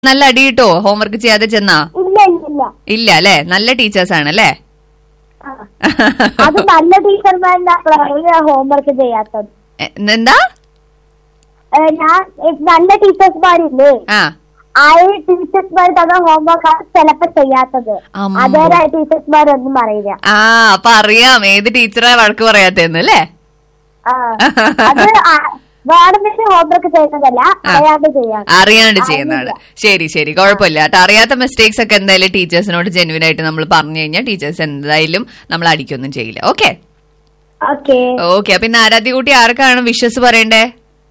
നല്ല അടി കിട്ടോ ഹോംവർക്ക് ചെയ്യാതെ ചെന്നാ ഇല്ല ഇല്ല ഇല്ല ഇല്ല അല്ലെ നല്ല ടീച്ചേഴ്സ് ആണ് അല്ലേ ആ. അത് നല്ല ടീച്ചർമാരുടെ ഹോംവർക്ക് ചെയ്യാത്തത് എ- എന്താ ഏ, ഞാൻ ഏ, നല്ല ടീച്ചേഴ്സ്മാരില്ലേ ആ ആ ടീച്ചേഴ്സ്മാർ തന്ന ഹോംവർക്ക് ആണ് ചിലപ്പോ ചെയ്യാത്തത് അമ്മോ. അതേ ടീച്ചേഴ്സ്മാരൊന്നും പറയില്ല ആ അപ്പൊ അറിയാം ഏത് ടീച്ചറെ വഴക്ക് പറയാത്തേന്ന് അല്ലേ ആ. അത് വേണമെന്ന് ഹോംവർക്ക് ചെയ്യുന്നതല്ല ആ. അറിയാതെ ചെയ്യാം അറിയാണ്ട് ചെയ്യുന്നതാണ് ശരി ശരി കുഴപ്പമില്ല കേട്ടോ അറിയാത്ത മിസ്റ്റേക്സ് ഒക്കെ എന്തായാലും ടീച്ചേഴ്സിനോട് ജെന്യൂൻ ആയിട്ട് നമ്മൾ പറഞ്ഞു കഴിഞ്ഞാൽ ടീച്ചേഴ്സ് എന്തായാലും നമ്മൾ അടിക്കൊന്നും ചെയ്യില്ല ഓക്കെ ഓക്കെ ഓക്കെ അപ്പൊ ഇന്ന് ആരാധ്യ കുട്ടി ആർക്കാണ് വിഷസ് പറയണ്ടേ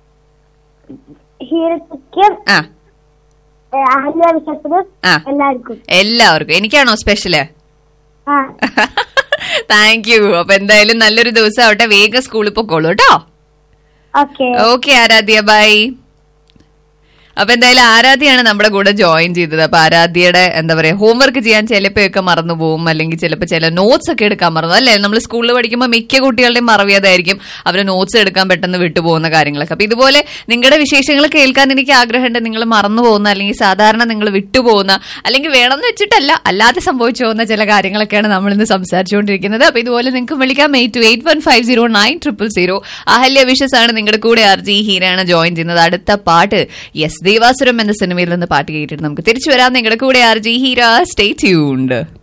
ഹീറോയ്ക്കും ആ അഹല്യ വിശ്വസിനും ആ. എല്ലാവർക്കും എല്ലാവർക്കും എനിക്കാണോ സ്പെഷ്യല് ആ താങ്ക് യു അപ്പൊ എന്തായാലും നല്ലൊരു ദിവസം ആവട്ടെ വേഗം സ്കൂളിൽ പൊക്കോളൂ കേട്ടോ ഓക്കെ ഓക്കെ ആരാധ്യ ബൈ അപ്പൊ എന്തായാലും ആരാധ്യയാണ് നമ്മുടെ കൂടെ ജോയിൻ ചെയ്തത് അപ്പൊ ആരാധ്യയുടെ എന്താ പറയാ ഹോംവർക്ക് ചെയ്യാൻ ചിലപ്പോഴൊക്കെ മറന്നു പോകും അല്ലെങ്കിൽ ചിലപ്പോൾ ചില നോട്ട്സ് ഒക്കെ എടുക്കാൻ മറന്നു അല്ലേ നമ്മൾ സ്കൂളിൽ പഠിക്കുമ്പോൾ മിക്ക കുട്ടികളുടെയും മറവി അതായിരിക്കും അവർ നോട്ട്സ് എടുക്കാൻ പെട്ടെന്ന് വിട്ടുപോകുന്ന കാര്യങ്ങളൊക്കെ അപ്പൊ ഇതുപോലെ നിങ്ങളുടെ വിശേഷങ്ങൾ കേൾക്കാൻ എനിക്ക് ആഗ്രഹമുണ്ട് നിങ്ങൾ മറന്നു പോകുന്ന അല്ലെങ്കിൽ സാധാരണ നിങ്ങൾ വിട്ടുപോകുന്ന അല്ലെങ്കിൽ വേണമെന്ന് വെച്ചിട്ടല്ല അല്ലാതെ സംഭവിച്ചു പോകുന്ന ചില കാര്യങ്ങളൊക്കെയാണ് നമ്മൾ ഇന്ന് സംസാരിച്ചുകൊണ്ടിരിക്കുന്നത് അപ്പൊ ഇതുപോലെ നിങ്ങൾക്ക് വിളിക്കാം eight two eight one five zero nine triple zero Ahalya wishes ആണ് നിങ്ങളുടെ കൂടെ ആർജി ഹീരയാണ് ജോയിൻ ചെയ്യുന്നത് അടുത്ത പാട്ട് യെസ് ദേവാസുരം എന്ന സിനിമയിൽ നിന്ന് പാട്ട് കേട്ടിട്ട് നമുക്ക് തിരിച്ചു വരാം നിങ്ങളുടെ കൂടെ ആർജി ഹീര സ്റ്റേ ട്യൂൺഡ്